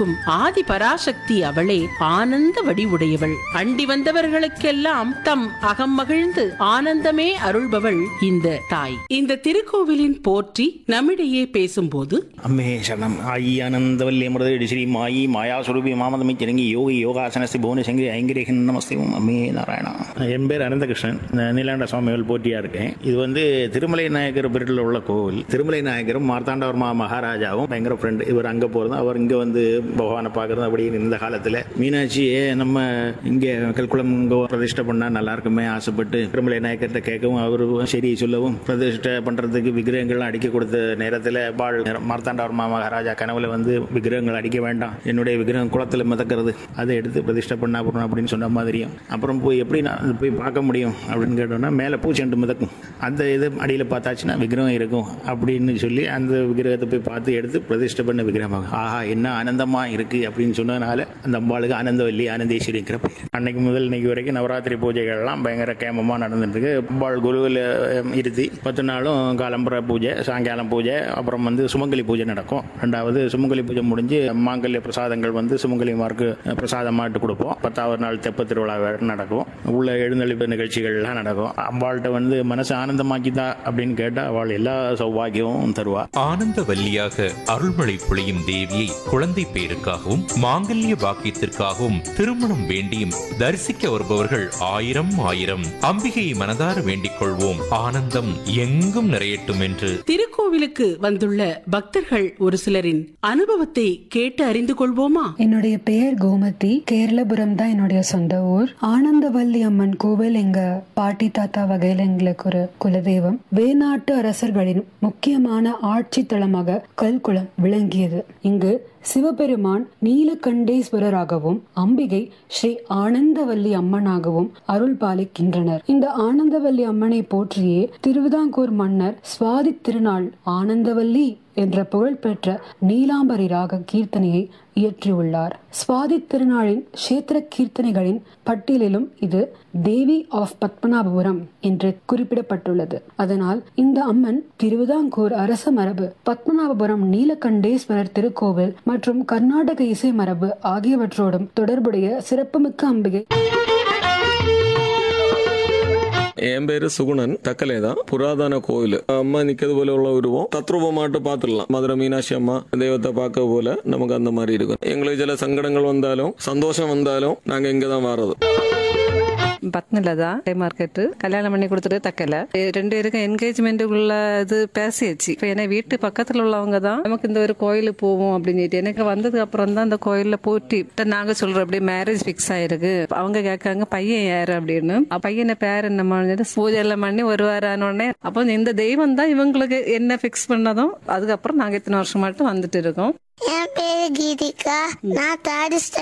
அளிக்கும் ஆதி பராசக்தி அவளே ஆனந்த வடிவுடையவள் அண்டி வந்தவர்களுக்கெல்லாம் தம் அகம் மகிழ்ந்து ஆனந்தமே அருள்பவள் இந்த தாய் இந்த திருக்கோவிலின் போற்றி நம்மிடையே பேசும்போது அம்மே சரணம் ஆயி ஆனந்தவல்லி அமிர்த ஸ்ரீ மாயி மாயாஸ்வரூபி மாமதமை திறங்கி யோகி யோகாசனஸ்தி புவனசங்கரி ஐங்கிரேகன் நமஸ்தேவம் அம்மே நாராயணா என் பேர் அனந்தகிருஷ்ணன் நான் நீலாண்ட சுவாமிகள் போட்டியா இருக்கேன் இது வந்து திருமலை நாயக்கர் பேரில் உள்ள கோவில் திருமலை நாயக்கரும் மார்த்தாண்டவர்மா மகாராஜாவும் பயங்கர ஃப்ரெண்டு இவர் அங்கே போகிறது அவர் இங்கே வந்து பகவானை பார்க்குறது அப்படின்னு இந்த காலத்தில் மீனாட்சியே நம்ம இங்கே கல்குளம் இங்கே பிரதிஷ்டை பண்ணால் நல்லா இருக்குமே ஆசைப்பட்டு திருமலை நாயக்கர்கிட்ட கேட்கவும் அவர் சரி சொல்லவும் பிரதிஷ்டை பண்ணுறதுக்கு விக்கிரகங்கள்லாம் அடிக்க கொடுத்த நேரத்தில் பால் மார்த்தாண்டவர்மா மகாராஜா கனவுல வந்து விக்கிரகங்கள் அடிக்க வேண்டாம் என்னுடைய விக்கிரகம் குளத்தில் மிதக்கிறது அதை எடுத்து பிரதிஷ்டை பண்ணா போகணும் அப்படின்னு சொன்ன மாதிரியும் அப்புறம் போய் எப்படி நான் அது போய் பார்க்க முடியும் அப்படின்னு கேட்டோம்னா மேலே பூச்செண்டு மிதக்கும் அந்த இது அடியில் பார்த்தாச்சுன்னா விக்கிரகம் இருக்கும் அப்படின்னு சொல்லி அந்த விக்கிரகத்தை போய் பார்த்து எடுத்து பிரதிஷ்டை பண்ண விக்கிரகமாக ஆஹா என்ன ஆனந்தமாக இருக்குது அப்படின்னு சொன்னதுனால அந்த அம்பாளுக்கு ஆனந்தவல்லி ஆனந்தேஸ்வரிங்கிற பேர் அன்னைக்கு முதல் இன்னைக்கு வரைக்கும் நவராத்திரி பூஜைகள்லாம் பயங்கர கேமமாக நடந்துட்டு இருக்கு அம்பாள் குருவில் இருத்தி பத்து நாளும் காலம்புற பூஜை சாயங்காலம் பூஜை அப்புறம் வந்து சுமங்கலி பூஜை நடக்கும் ரெண்டாவது சுமங்கலி பூஜை முடிஞ்சு மாங்கல்ய பிரசாதங்கள் வந்து சுமங்கலிமாருக்கு பிரசாதமாட்டு கொடுப்போம் பத்தாவது நாள் தெப்ப திருவிழா வேற நடக்கும் உள்ள எழுந்தளிப்பு நிகழ்ச்சிகள்லாம் நடக்கும் அம்பாள்கிட்ட வந்து மனசு ஆனந்தமாக்கிதா அப்படின்னு கேட்டால் அவள் எல்லா சௌபாகியமும் தருவா ஆனந்தவல்லியாக அருள்மழை பொழியும் தேவியை குழந்தை பேருக்காகவும் மாங்கல்ய பாக்கியத்திற்காகவும் திருமணம் வேண்டியும் தரிசிக்க வருபவர்கள் ஆயிரம் ஆயிரம் அம்பிகையை மனதார வேண்டிக் கொள்வோம் ஆனந்தம் எங்கும் நிறையட்டும் என்று திருக்கோவிலுக்கு வந்துள்ள பக்தர்கள் ஒரு சிலரின் அனுபவத்தை கேட்டு அறிந்து கொள்வோமா என்னுடைய பெயர் கோமதி கேரளபுரம் தான் என்னுடைய சொந்த ஊர் ஆனந்தவல்லி அம்மன் கோவில் எங்க பாட்டி தாத்தா வகையில எங்களுக்கு ஒரு குலதெய்வம் வேநாட்டு அரசர்களின் முக்கியமான ஆட்சி தளமாக கல்குளம் விளங்கியது இங்கு சிவபெருமான் நீலகண்டேஸ்வரராகவும் அம்பிகை ஸ்ரீ ஆனந்தவல்லி அம்மனாகவும் அருள் பாலிக்கின்றனர் இந்த ஆனந்தவல்லி அம்மனை போற்றியே திருவிதாங்கூர் மன்னர் சுவாதி திருநாள் ஆனந்தவல்லி என்ற புகழ்பெற்ற நீலாம்பரி ராக கீர்த்தனையை இயற்றியுள்ளார் சுவாதி திருநாளின் கஷேத்திர கீர்த்தனைகளின் பட்டியலிலும் இது தேவி ஆஃப் பத்மநாபபுரம் என்று குறிப்பிடப்பட்டுள்ளது அதனால் இந்த அம்மன் திருவிதாங்கூர் அரச மரபு பத்மநாபபுரம் நீலகண்டேஸ்வரர் திருக்கோவில் மற்றும் கர்நாடக இசை மரபு ஆகியவற்றோடும் தொடர்புடைய சிறப்புமிக்க அம்பிகை என் பேரு சுகுணன் தக்கலே தான் புராதன கோவில் அம்மா நிக்கிறது போல உள்ள உருவம் தத்ரூபமாட்டு பார்த்துடலாம் மதுரை மீனாட்சி அம்மா தெய்வத்தை பார்க்க போல நமக்கு அந்த மாதிரி இருக்கும் எங்களுக்கு சில சங்கடங்கள் வந்தாலும் சந்தோஷம் வந்தாலும் நாங்க இங்க தான் வர்றது பத்னிலதா டே மார்க்கெட்டு கல்யாணம் பண்ணி கொடுத்துட்டு தக்கல ரெண்டு பேருக்கும் என்கேஜ்மெண்ட்டுக்குள்ள இது பேசியாச்சு இப்போ ஏன்னா வீட்டு பக்கத்துல உள்ளவங்க தான் நமக்கு இந்த ஒரு கோயிலுக்கு போவோம் அப்படின்னு சொல்லிட்டு எனக்கு வந்ததுக்கு அப்புறம் தான் அந்த கோயில்ல போட்டி நாங்க சொல்றோம் அப்படியே மேரேஜ் ஃபிக்ஸ் ஆயிருக்கு அவங்க கேட்காங்க பையன் யாரு அப்படின்னு அப்ப பையனை பேர் என்ன பூஜை எல்லாம் பண்ணி ஒரு வாரம் ஆன உடனே அப்போ இந்த தெய்வம் தான் இவங்களுக்கு என்ன ஃபிக்ஸ் பண்ணதும் அதுக்கப்புறம் நாங்க இத்தனை வருஷமாட்டும் வந்துட்டு இருக்கோம் என் பேரு கீதிகா நான் தேர்ட்